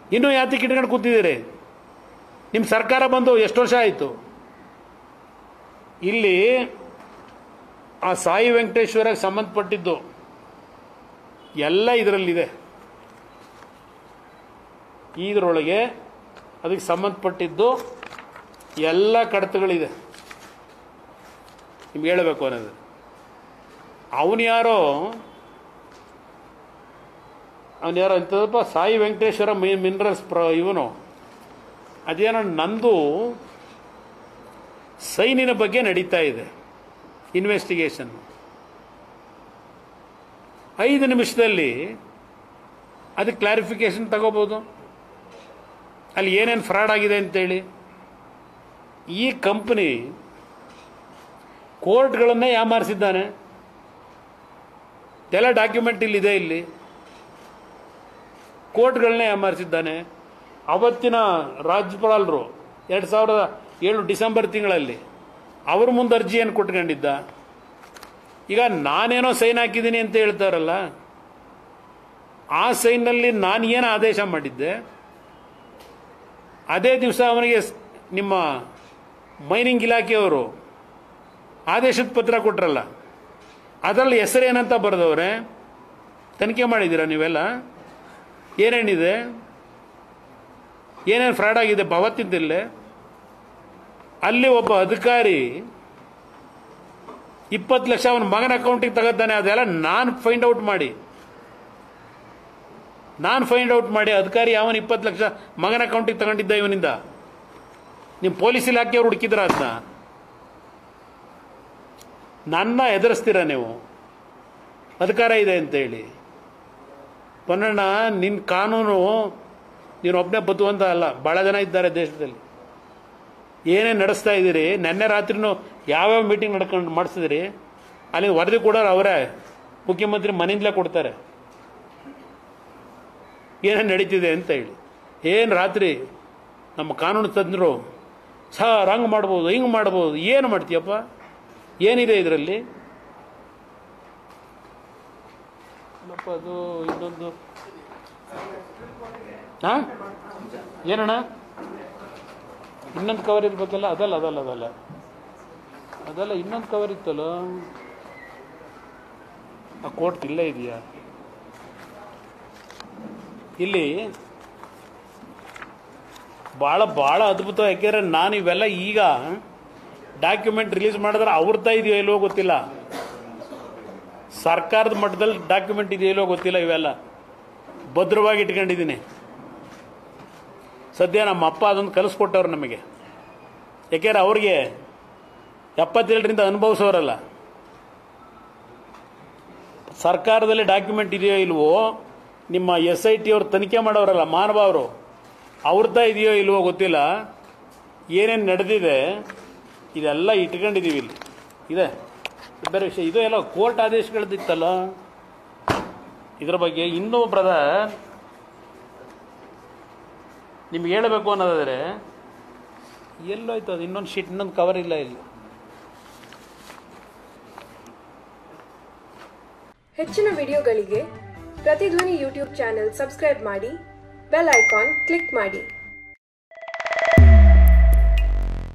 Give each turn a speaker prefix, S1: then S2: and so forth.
S1: ಇನ್ನೂ ಯಾತಕ್ಕೆ ಇಟ್ಕೊಂಡು ಕೂತಿದ್ದೀರಿ ನಿಮ್ಮ ಸರ್ಕಾರ ಬಂದು ಎಷ್ಟು ವರ್ಷ ಆಯಿತು ಇಲ್ಲಿ ಆ ಸಾಯಿ ವೆಂಕಟೇಶ್ವರಕ್ಕೆ ಸಂಬಂಧಪಟ್ಟಿದ್ದು ಎಲ್ಲ ಇದರಲ್ಲಿದೆ ಇದರೊಳಗೆ ಅದಕ್ಕೆ ಸಂಬಂಧಪಟ್ಟಿದ್ದು ಎಲ್ಲ ಕಡತಗಳಿದೆ ನಿಮ್ಗೆ ಹೇಳಬೇಕು ಅನ್ನೋದು ಅವನು ಯಾರೋ ಅವನು ಯಾರೋ ಇಂಥದಪ್ಪ ಸಾಯಿ ವೆಂಕಟೇಶ್ವರ ಮಿ ಮಿನರಲ್ಸ್ ಪ್ರ ಇವನು ಅದೇನೋ ನಂದು ಸೈನಿನ ಬಗ್ಗೆ ನಡೀತಾ ಇದೆ ಇನ್ವೆಸ್ಟಿಗೇಷನ್ ಐದು ನಿಮಿಷದಲ್ಲಿ ಅದಕ್ಕೆ ಕ್ಲಾರಿಫಿಕೇಶನ್ ತಗೋಬೋದು ಅಲ್ಲಿ ಏನೇನು ಫ್ರಾಡ್ ಆಗಿದೆ ಅಂತೇಳಿ ಈ ಕಂಪನಿ ಕೋರ್ಟ್ಗಳನ್ನೇ ಯಾಮಾರಿಸಿದ್ದಾನೆ ಎಲ್ಲ ಡಾಕ್ಯುಮೆಂಟ್ ಇಲ್ಲಿದೆ ಇಲ್ಲಿ ಕೋರ್ಟ್ಗಳನ್ನೇ ಯಾಮಾರಿಸಿದ್ದಾನೆ ಅವತ್ತಿನ ರಾಜ್ಯಪಾಲರು ಎರಡು ಸಾವಿರದ ಏಳು ಡಿಸೆಂಬರ್ ತಿಂಗಳಲ್ಲಿ ಅವ್ರ ಮುಂದೆ ಅರ್ಜಿಯನ್ನು ಕೊಟ್ಕೊಂಡಿದ್ದ ಈಗ ನಾನೇನೋ ಸೈನ್ ಹಾಕಿದ್ದೀನಿ ಅಂತ ಹೇಳ್ತಾರಲ್ಲ ಆ ಸೈನ್ನಲ್ಲಿ ನಾನು ಏನು ಆದೇಶ ಮಾಡಿದ್ದೆ ಅದೇ ದಿವಸ ಅವನಿಗೆ ಸ್- ನಿಮ್ಮ ಮೈನಿಂಗ್ ಇಲಾಖೆಯವರು ಆದೇಶದ ಪತ್ರ ಕೊಟ್ರಲ್ಲ ಅದರಲ್ಲಿ ಹೆಸರೇನಂತ ಬರೆದವ್ರೆ ತನಿಖೆ ಮಾಡಿದ್ದೀರಾ ನೀವೆಲ್ಲ ಏನೇನಿದೆ ಏನೇನು ಫ್ರಾಡ್ ಆಗಿದೆ ಅವತ್ತಿದ್ದಿಲ್ಲೇ ಅಲ್ಲಿ ಒಬ್ಬ ಅಧಿಕಾರಿ ಇಪ್ಪತ್ತು ಲಕ್ಷ ಅವನ ಮಗನ ಅಕೌಂಟಿಗೆ ತಗೋತಾನೆ ಅದೆಲ್ಲ ನಾನು ಫೈಂಡ್ ಔಟ್ ಮಾಡಿ ನಾನು ಫೈಂಡ್ ಔಟ್ ಮಾಡಿ ಅಧಿಕಾರಿ ಅವನ ಇಪ್ಪತ್ತು ಲಕ್ಷ ಮಗನ ಅಕೌಂಟಿಗೆ ತಗೊಂಡಿದ್ದ ಇವನಿಂದ ನಿಮ್ಮ ಪೊಲೀಸ್ ಇಲಾಖೆಯವ್ರು ಹುಡುಕಿದ್ರ ಅದನ್ನ ನನ್ನ ಎದುರಿಸ್ತೀರ ನೀವು ಅಧಿಕಾರ ಇದೆ ಅಂತೇಳಿ ಪೊನ್ನಣ್ಣ ನಿನ್ನ ಕಾನೂನು ನೀನು ಒಬ್ಬನೇ ಬದುವಂತ ಅಲ್ಲ ಭಾಳ ಜನ ಇದ್ದಾರೆ ದೇಶದಲ್ಲಿ ಏನೇನು ನಡೆಸ್ತಾ ಇದ್ದೀರಿ ನೆನ್ನೆ ರಾತ್ರಿನೂ ಯಾವ್ಯಾವ ಮೀಟಿಂಗ್ ನಡ್ಕೊಂಡು ಮಾಡಿಸಿದಿರಿ ಅಲ್ಲಿ ವರದಿ ಕೊಡೋರು ಅವರೇ ಮುಖ್ಯಮಂತ್ರಿ ಮನೆಯಿಂದಲೇ ಕೊಡ್ತಾರೆ ಏನೇನು ನಡೀತಿದೆ ಅಂತ ಹೇಳಿ ಏನು ರಾತ್ರಿ ನಮ್ಮ ಕಾನೂನು ತಜ್ಞರು ಸರ್ ಹಂಗೆ ಮಾಡ್ಬೋದು ಹಿಂಗೆ ಮಾಡ್ಬೋದು ಏನು ಮಾಡ್ತೀಯಪ್ಪ ಏನಿದೆ ಇದರಲ್ಲಿ ಅದು ಇನ್ನೊಂದು ಹಾಂ ಏನಣ್ಣ ಇನ್ನೊಂದು ಕವರ್ ಇರ್ಬೇಕಲ್ಲ ಅದಲ್ಲ ಅದಲ್ಲ ಅದಲ್ಲ ಅದಲ್ಲ ಇನ್ನೊಂದು ಕವರ್ ಇತ್ತಲ್ಲ ಆ ಕೋಟ್ ಇಲ್ಲೇ ಇದೆಯಾ ಇಲ್ಲಿ ಭಾಳ ಭಾಳ ಅದ್ಭುತ ಯಾಕೆಂದ್ರೆ ನಾನು ಇವೆಲ್ಲ ಈಗ ಡಾಕ್ಯುಮೆಂಟ್ ರಿಲೀಸ್ ಮಾಡಿದ್ರೆ ಅವ್ರದ್ದ ಇದೆಯೋ ಇಲ್ವೋ ಗೊತ್ತಿಲ್ಲ ಸರ್ಕಾರದ ಮಟ್ಟದಲ್ಲಿ ಡಾಕ್ಯುಮೆಂಟ್ ಇದೆಯೋ ಇಲ್ವೋ ಗೊತ್ತಿಲ್ಲ ಇವೆಲ್ಲ ಭದ್ರವಾಗಿ ಇಟ್ಕೊಂಡಿದ್ದೀನಿ ಸದ್ಯ ನಮ್ಮ ಅಪ್ಪ ಅದೊಂದು ಕಲಿಸ್ಕೊಟ್ಟವ್ರು ನಮಗೆ ಯಾಕೆಂದ್ರೆ ಅವ್ರಿಗೆ ಎಪ್ಪತ್ತೇಳರಿಂದ ಅನುಭವಿಸೋರಲ್ಲ ಸರ್ಕಾರದಲ್ಲಿ ಡಾಕ್ಯುಮೆಂಟ್ ಇದೆಯೋ ಇಲ್ವೋ ನಿಮ್ಮ ಎಸ್ ಐ ಟಿ ಅವ್ರು ತನಿಖೆ ಮಾಡೋರಲ್ಲ ಮಾನವ ಅವ್ರದ್ದ ಇದೆಯೋ ಇಲ್ವೋ ಗೊತ್ತಿಲ್ಲ ಏನೇನು ನಡೆದಿದೆ ಇದೆಲ್ಲ ಇಟ್ಕೊಂಡಿದ್ದೀವಿ ಇಲ್ಲಿ ಇದೆ ಬೇರೆ ವಿಷಯ ಇದು ಎಲ್ಲ ಕೋರ್ಟ್ ಆದೇಶಗಳದಿತ್ತಲ್ಲ ಇದ್ರ ಬಗ್ಗೆ ಇನ್ನೂ ಬ್ರದರ್ ನಿಮ್ಗೆ ಹೇಳಬೇಕು ಅನ್ನೋದಾದರೆ ಎಲ್ಲೋಯ್ತು ಅದು ಇನ್ನೊಂದು ಶೀಟ್ ಇನ್ನೊಂದು ಕವರ್ ಇಲ್ಲ ಇಲ್ಲಿ
S2: ಹೆಚ್ಚಿನ ವಿಡಿಯೋಗಳಿಗೆ ಪ್ರತಿಧ್ವನಿ ಯೂಟ್ಯೂಬ್ ಚಾನೆಲ್ ಸಬ್ಸ್ಕ್ರೈಬ್ ಮಾಡಿ ಬೆಲ್ ಐಕಾನ್ ಕ್ಲಿಕ್ ಮಾಡಿ